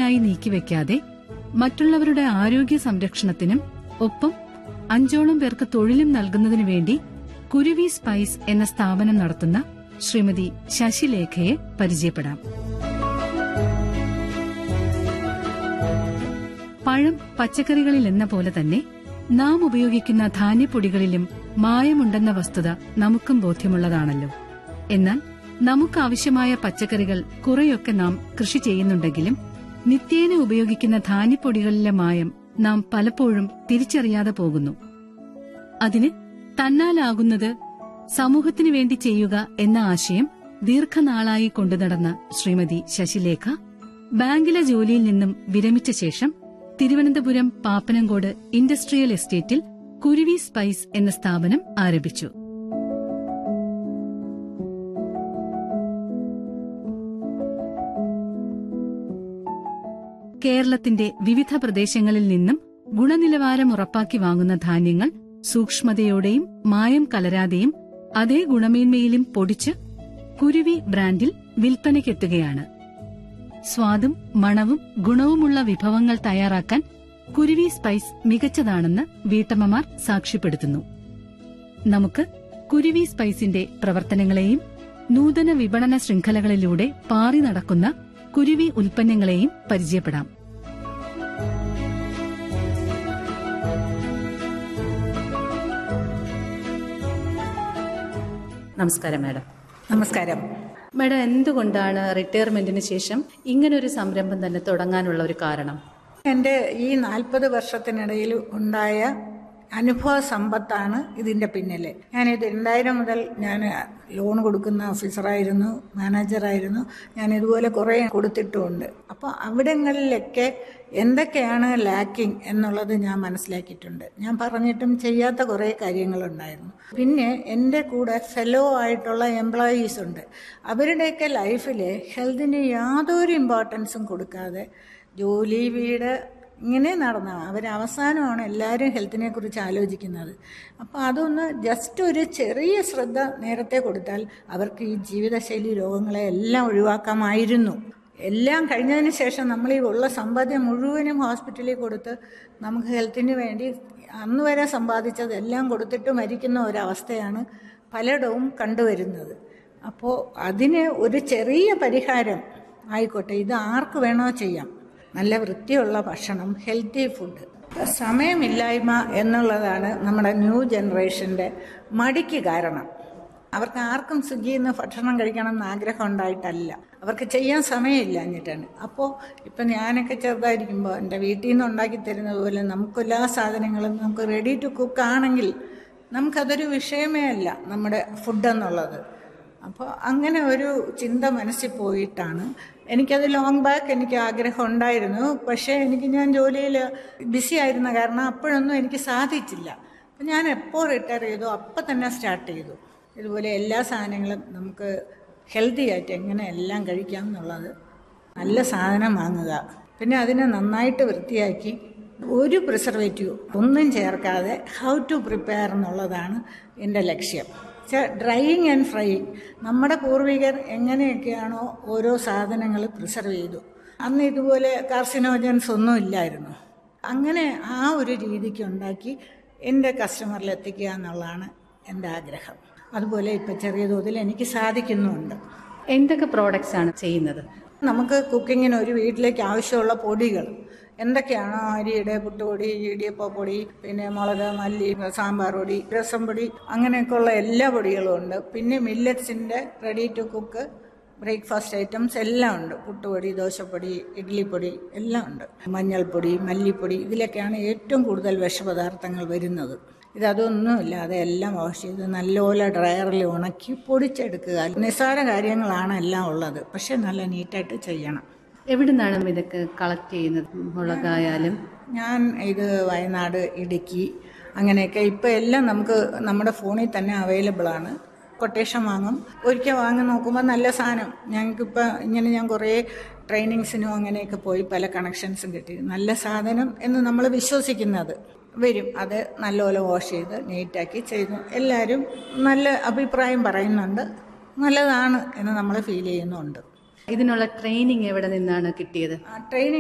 ലാഭത്തിനായി നീക്കിവെക്കാതെ മറ്റുള്ളവരുടെ ആരോഗ്യ സംരക്ഷണത്തിനും ഒപ്പം അഞ്ചോളം പേർക്ക് തൊഴിലും നൽകുന്നതിനു വേണ്ടി കുരുവി സ്പൈസ് എന്ന സ്ഥാപനം നടത്തുന്ന ശ്രീമതി ശശിലേഖയെ പരിചയപ്പെടാം പഴം പച്ചക്കറികളിൽ എന്ന പോലെ തന്നെ നാം ഉപയോഗിക്കുന്ന ധാന്യപ്പൊടികളിലും മായമുണ്ടെന്ന വസ്തുത നമുക്കും ബോധ്യമുള്ളതാണല്ലോ എന്നാൽ നമുക്കാവശ്യമായ പച്ചക്കറികൾ കുറെയൊക്കെ നാം കൃഷി ചെയ്യുന്നുണ്ടെങ്കിലും നിത്യേന ഉപയോഗിക്കുന്ന ധാന്യപ്പൊടികളിലെ മായം നാം പലപ്പോഴും തിരിച്ചറിയാതെ പോകുന്നു അതിന് തന്നാലാകുന്നത് സമൂഹത്തിനു വേണ്ടി ചെയ്യുക എന്ന ആശയം ദീർഘനാളായി കൊണ്ടുനടന്ന ശ്രീമതി ശശിലേഖ ബാങ്കിലെ ജോലിയിൽ നിന്നും വിരമിച്ച ശേഷം തിരുവനന്തപുരം പാപ്പനംകോട് ഇൻഡസ്ട്രിയൽ എസ്റ്റേറ്റിൽ കുരുവി സ്പൈസ് എന്ന സ്ഥാപനം ആരംഭിച്ചു കേരളത്തിന്റെ വിവിധ പ്രദേശങ്ങളിൽ നിന്നും ഗുണനിലവാരം ഉറപ്പാക്കി വാങ്ങുന്ന ധാന്യങ്ങൾ സൂക്ഷ്മതയോടെയും മായം കലരാതെയും അതേ ഗുണമേന്മയിലും പൊടിച്ച് കുരുവി ബ്രാൻഡിൽ വിൽപ്പനയ്ക്കെത്തുകയാണ് സ്വാദും മണവും ഗുണവുമുള്ള വിഭവങ്ങൾ തയ്യാറാക്കാൻ കുരുവി സ്പൈസ് മികച്ചതാണെന്ന് വീട്ടമ്മമാർ സാക്ഷ്യപ്പെടുത്തുന്നു നമുക്ക് കുരുവി സ്പൈസിന്റെ പ്രവർത്തനങ്ങളെയും നൂതന വിപണന ശൃംഖലകളിലൂടെ പാറി നടക്കുന്ന കുരുവി ഉൽപ്പന്നങ്ങളെയും പരിചയപ്പെടാം നമസ്കാരം മാഡം നമസ്കാരം മാഡം എന്തുകൊണ്ടാണ് റിട്ടയർമെന്റിന് ശേഷം ഇങ്ങനൊരു സംരംഭം തന്നെ തുടങ്ങാനുള്ള ഒരു കാരണം എൻ്റെ ഈ നാൽപ്പത് വർഷത്തിനിടയിൽ ഉണ്ടായ അനുഭവ സമ്പത്താണ് ഇതിൻ്റെ പിന്നിൽ ഞാനിത് രണ്ടായിരം മുതൽ ഞാൻ ലോൺ കൊടുക്കുന്ന ഓഫീസറായിരുന്നു മാനേജറായിരുന്നു ഞാൻ ഇതുപോലെ കുറേ കൊടുത്തിട്ടുമുണ്ട് അപ്പോൾ അവിടങ്ങളിലൊക്കെ എന്തൊക്കെയാണ് ലാക്കിംഗ് എന്നുള്ളത് ഞാൻ മനസ്സിലാക്കിയിട്ടുണ്ട് ഞാൻ പറഞ്ഞിട്ടും ചെയ്യാത്ത കുറേ കാര്യങ്ങളുണ്ടായിരുന്നു പിന്നെ എൻ്റെ കൂടെ ഫെലോ ആയിട്ടുള്ള എംപ്ലോയീസ് ഉണ്ട് അവരുടെയൊക്കെ ലൈഫിൽ ഹെൽത്തിന് യാതൊരു ഇമ്പോർട്ടൻസും കൊടുക്കാതെ ജോലി വീട് ഇങ്ങനെ നടന്ന അവർ അവസാനമാണ് എല്ലാവരും ഹെൽത്തിനെ കുറിച്ച് ആലോചിക്കുന്നത് അപ്പോൾ അതൊന്ന് ജസ്റ്റ് ഒരു ചെറിയ ശ്രദ്ധ നേരത്തെ കൊടുത്താൽ അവർക്ക് ഈ ജീവിതശൈലി രോഗങ്ങളെ എല്ലാം ഒഴിവാക്കാമായിരുന്നു എല്ലാം കഴിഞ്ഞതിന് ശേഷം നമ്മൾ ഈ ഉള്ള സമ്പാദ്യം മുഴുവനും ഹോസ്പിറ്റലിൽ കൊടുത്ത് നമുക്ക് ഹെൽത്തിന് വേണ്ടി അന്ന് വരെ സമ്പാദിച്ചത് എല്ലാം കൊടുത്തിട്ട് മരിക്കുന്ന ഒരവസ്ഥയാണ് പലയിടവും കണ്ടുവരുന്നത് അപ്പോൾ അതിന് ഒരു ചെറിയ പരിഹാരം ആയിക്കോട്ടെ ഇത് ആർക്ക് വേണോ ചെയ്യാം നല്ല വൃത്തിയുള്ള ഭക്ഷണം ഹെൽത്തി ഫുഡ് സമയമില്ലായ്മ എന്നുള്ളതാണ് നമ്മുടെ ന്യൂ ജനറേഷൻ്റെ മടിക്ക് കാരണം അവർക്ക് ആർക്കും സ്വിഗ്ഗിയിൽ നിന്ന് ഭക്ഷണം കഴിക്കണം എന്ന് ആഗ്രഹം ഉണ്ടായിട്ടല്ല അവർക്ക് ചെയ്യാൻ സമയമില്ല എന്നിട്ടാണ് അപ്പോൾ ഇപ്പം ഞാനൊക്കെ ചെറുതായിരിക്കുമ്പോൾ എൻ്റെ വീട്ടിൽ നിന്ന് ഉണ്ടാക്കി തരുന്നത് പോലെ നമുക്ക് എല്ലാ സാധനങ്ങളും നമുക്ക് റെഡി ടു കുക്ക് ആണെങ്കിൽ നമുക്കതൊരു വിഷയമേ അല്ല നമ്മുടെ ഫുഡ് എന്നുള്ളത് അപ്പോൾ അങ്ങനെ ഒരു ചിന്ത മനസ്സിൽ പോയിട്ടാണ് എനിക്കത് ലോങ് ബാക്ക് എനിക്ക് ആഗ്രഹം ഉണ്ടായിരുന്നു പക്ഷേ എനിക്ക് ഞാൻ ജോലിയിൽ ബിസി ആയിരുന്ന കാരണം അപ്പോഴൊന്നും എനിക്ക് സാധിച്ചില്ല അപ്പം ഞാൻ എപ്പോൾ റിട്ടയർ ചെയ്തു അപ്പം തന്നെ സ്റ്റാർട്ട് ചെയ്തു ഇതുപോലെ എല്ലാ സാധനങ്ങളും നമുക്ക് ഹെൽത്തി ആയിട്ട് എങ്ങനെ എല്ലാം കഴിക്കാം എന്നുള്ളത് നല്ല സാധനം വാങ്ങുക പിന്നെ അതിനെ നന്നായിട്ട് വൃത്തിയാക്കി ഒരു പ്രിസർവേറ്റീവ് ഒന്നും ചേർക്കാതെ ഹൗ ടു പ്രിപ്പയർ എന്നുള്ളതാണ് എൻ്റെ ലക്ഷ്യം ഡ്രൈയിങ് ആൻഡ് ഫ്രൈയിങ് നമ്മുടെ പൂർവികർ എങ്ങനെയൊക്കെയാണോ ഓരോ സാധനങ്ങൾ പ്രിസർവ് ചെയ്തു അന്ന് ഇതുപോലെ കാർസിനോജൻസ് ഒന്നും ഇല്ലായിരുന്നു അങ്ങനെ ആ ഒരു രീതിക്ക് ഉണ്ടാക്കി എൻ്റെ കസ്റ്റമറിൽ എത്തിക്കുക എന്നുള്ളതാണ് എൻ്റെ ആഗ്രഹം അതുപോലെ ഇപ്പം ചെറിയ തോതിൽ എനിക്ക് സാധിക്കുന്നുമുണ്ട് എന്തൊക്കെ പ്രോഡക്ട്സ് ആണ് ചെയ്യുന്നത് നമുക്ക് കുക്കിങ്ങിന് ഒരു വീട്ടിലേക്ക് ആവശ്യമുള്ള പൊടികൾ എന്തൊക്കെയാണോ അരിയുടെ പുട്ടുപൊടി ഇടിയപ്പ പൊടി പിന്നെ മുളക് മല്ലി സാമ്പാർ പൊടി രസം പൊടി അങ്ങനെയൊക്കെയുള്ള എല്ലാ പൊടികളും ഉണ്ട് പിന്നെ മില്ലറ്റ്സിൻ്റെ ready to cook breakfast items എല്ലാം ഉണ്ട് പുട്ടുപൊടി ദോശപ്പൊടി ഇഡ്ഡലിപ്പൊടി എല്ലാം ഉണ്ട് മഞ്ഞൾപ്പൊടി മല്ലിപ്പൊടി ഇതിലൊക്കെയാണ് ഏറ്റവും കൂടുതൽ വിഷപദാർത്ഥങ്ങൾ വരുന്നത് ഇതൊന്നുമില്ലാതെ എല്ലാം വാഷ് ചെയ്ത് നല്ലപോലെ ഡ്രയറിൽ ഉണക്കി പൊടിച്ചെടുക്കുക നിസ്സാര കാര്യങ്ങളാണ് എല്ലാം ഉള്ളത് പക്ഷെ നല്ല നീറ്റായിട്ട് ചെയ്യണം എവിടുന്നാണ് ഇതൊക്കെ കളക്ട് ചെയ്യുന്നത് മുളകായാലും ഞാൻ ഇത് വയനാട് ഇടുക്കി അങ്ങനെയൊക്കെ ഇപ്പോൾ എല്ലാം നമുക്ക് നമ്മുടെ ഫോണിൽ തന്നെ അവൈലബിൾ ആണ് കൊട്ടേഷൻ വാങ്ങും ഒരിക്കൽ വാങ്ങി നോക്കുമ്പോൾ നല്ല സാധനം ഞങ്ങൾക്കിപ്പോൾ ഇങ്ങനെ ഞാൻ കുറേ ട്രെയിനിങ്സിനും അങ്ങനെയൊക്കെ പോയി പല കണക്ഷൻസും കിട്ടി നല്ല സാധനം എന്ന് നമ്മൾ വിശ്വസിക്കുന്നത് വരും അത് നല്ലപോലെ വാഷ് ചെയ്ത് നീറ്റാക്കി ചെയ്തു എല്ലാവരും നല്ല അഭിപ്രായം പറയുന്നുണ്ട് നല്ലതാണ് എന്ന് നമ്മൾ ഫീൽ ചെയ്യുന്നുണ്ട് ഇതിനുള്ള ട്രെയിനിങ് എവിടെ നിന്നാണ് കിട്ടിയത് ആ ട്രെയിനിങ്